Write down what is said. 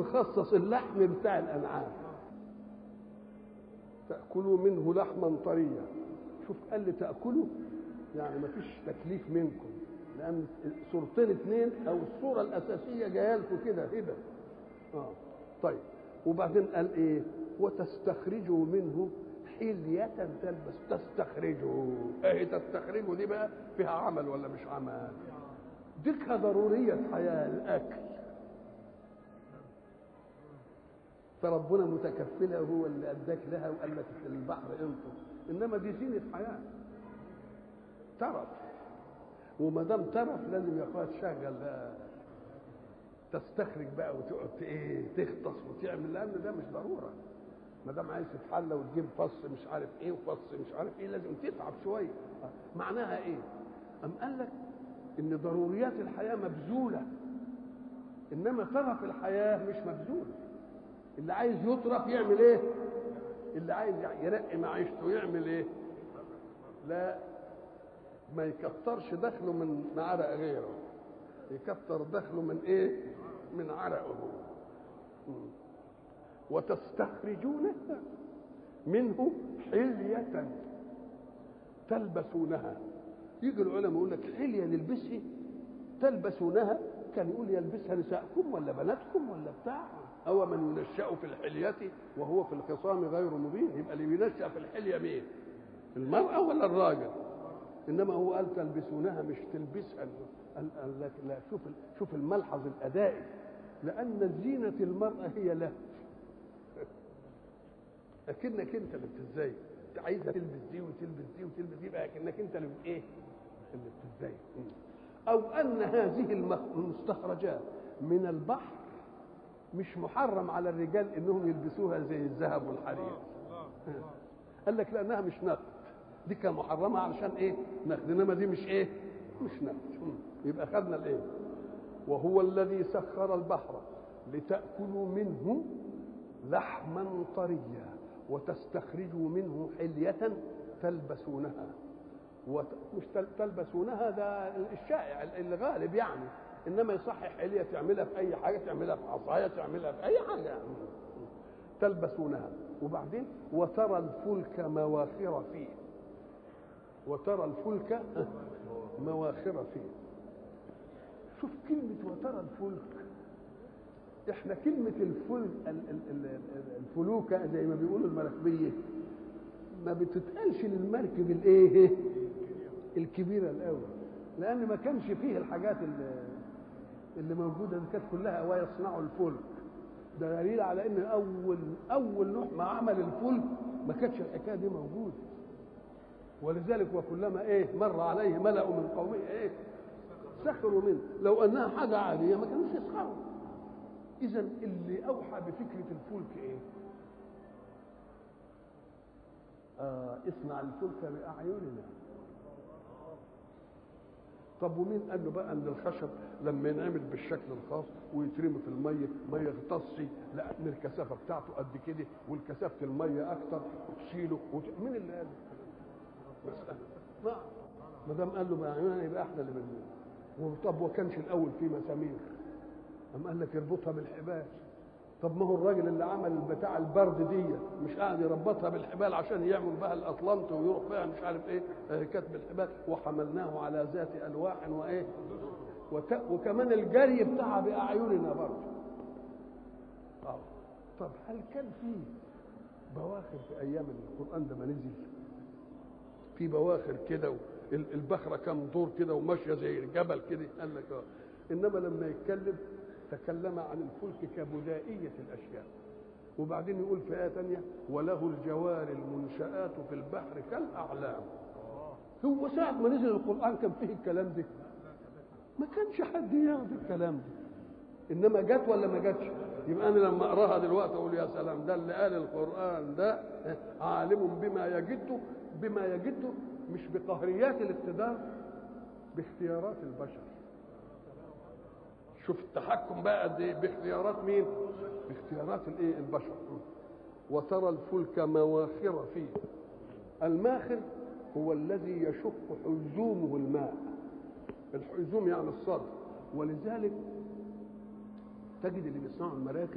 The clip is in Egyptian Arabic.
خصص اللحم بتاع الانعام تاكلوا منه لحما طريا شوف قال لي تاكلوا يعني ما فيش تكليف منكم لان صورتين اثنين او الصوره الاساسيه جايه لكم كده هبه اه طيب وبعدين قال ايه وتستخرجوا منه حلية تلبس تستخرجوا ايه تستخرجوا دي بقى فيها عمل ولا مش عمل ديك ضرورية حياة الأكل فربنا متكفلها وهو اللي أداك لها وقال لك في البحر انطر إنما دي زينة حياة ترف وما دام ترف لازم يا اخويا تشغل بقى تستخرج بقى وتقعد ايه تغطس وتعمل لان ده مش ضروره ما دام عايز تتحلى وتجيب فص مش عارف ايه وفص مش عارف ايه لازم تتعب شويه معناها ايه؟ أم قال لك ان ضروريات الحياه مبذوله انما ترف الحياه مش مبذوله اللي عايز يترف يعمل ايه؟ اللي عايز يرقي معيشته يعمل ايه؟ لا ما يكترش دخله من عرق غيره يكتر دخله من ايه؟ من عرقه وتستخرجون منه حلية تلبسونها يجي العلماء يقول لك حلية نلبسها تلبسونها كان يقول يلبسها نساءكم ولا بناتكم ولا بتاع أو من ينشأ في الحلية وهو في الخصام غير مبين يبقى اللي بينشأ في الحلية مين؟ المرأة ولا الراجل؟ إنما هو قال تلبسونها مش تلبسها قال قال لك لا شوف شوف الملحظ الأدائي لأن زينة المرأة هي له لكنك انت اللي بتزين انت عايزه تلبس دي وتلبس دي وتلبس دي بقى لكنك انت اللي ايه اللي بتزين او ان هذه المستخرجات من البحر مش محرم على الرجال انهم يلبسوها زي الذهب والحرير قال لك لانها مش نقد دي كان محرمه علشان ايه نقد انما دي مش ايه مش نقد يبقى خدنا الايه وهو الذي سخر البحر لتاكلوا منه لحما طريا وتستخرجوا منه حلية تلبسونها وت... مش تلبسونها ده الشائع الغالب يعني انما يصحح حلية تعملها في اي حاجة تعملها في عصاية تعملها في اي حاجة يعني. تلبسونها وبعدين وترى الفلك مواخر فيه وترى الفلك مواخر فيه شوف كلمة وترى الفلك احنا كلمة الفل الفلوكة زي ما بيقولوا المراكبية ما بتتقالش للمركب الايه الكبيرة الأول لأن ما كانش فيه الحاجات اللي, اللي موجودة دي كانت كلها ويصنعوا الفلك ده دليل على ان اول اول نوع ما عمل الفلك ما كانتش الحكايه دي موجوده ولذلك وكلما ايه مر عليه ملأ من قومه ايه سخروا منه لو انها حاجه عاديه ما كانوش يسخروا اذا اللي اوحى بفكره الفلك ايه آه اصنع الفلك باعيننا طب ومين قال له بقى ان الخشب لما ينعمل بالشكل الخاص ويترمي في الميه ما يغطسش لان الكثافه بتاعته قد كده والكثافه الميه اكتر وتشيله وت... مين اللي قال مساله نعم ما دام قال له باعيننا يبقى احنا اللي بنقول طب وكانش الاول في مسامير أم قال لك اربطها بالحبال طب ما هو الراجل اللي عمل بتاع البرد دي مش قاعد يربطها بالحبال عشان يعمل بها الاطلنط ويروح بها مش عارف ايه كتب الحبال وحملناه على ذات الواح وايه وت... وكمان الجري بتاعها باعيننا برضه اه طب هل كان في بواخر في ايام القران ده ما نزل في بواخر كده البخره كام دور كده وماشيه زي الجبل كده قال لك اه انما لما يتكلم تكلم عن الفلك كبدائية الأشياء وبعدين يقول في آية ثانية وله الجوار المنشآت في البحر كالأعلام هو ساعة ما نزل القرآن كان فيه الكلام ده ما كانش حد ياخد الكلام ده إنما جت ولا ما جاتش يبقى أنا لما أقراها دلوقتي أقول يا سلام ده اللي قال القرآن ده عالم بما يجده بما يجده مش بقهريات الاقتدار باختيارات البشر شوف التحكم بقى قد ايه باختيارات مين؟ باختيارات الايه؟ البشر وترى الفلك مواخر فيه الماخر هو الذي يشق حزومه الماء الحزوم يعني الصدر ولذلك تجد اللي بيصنعوا المراكب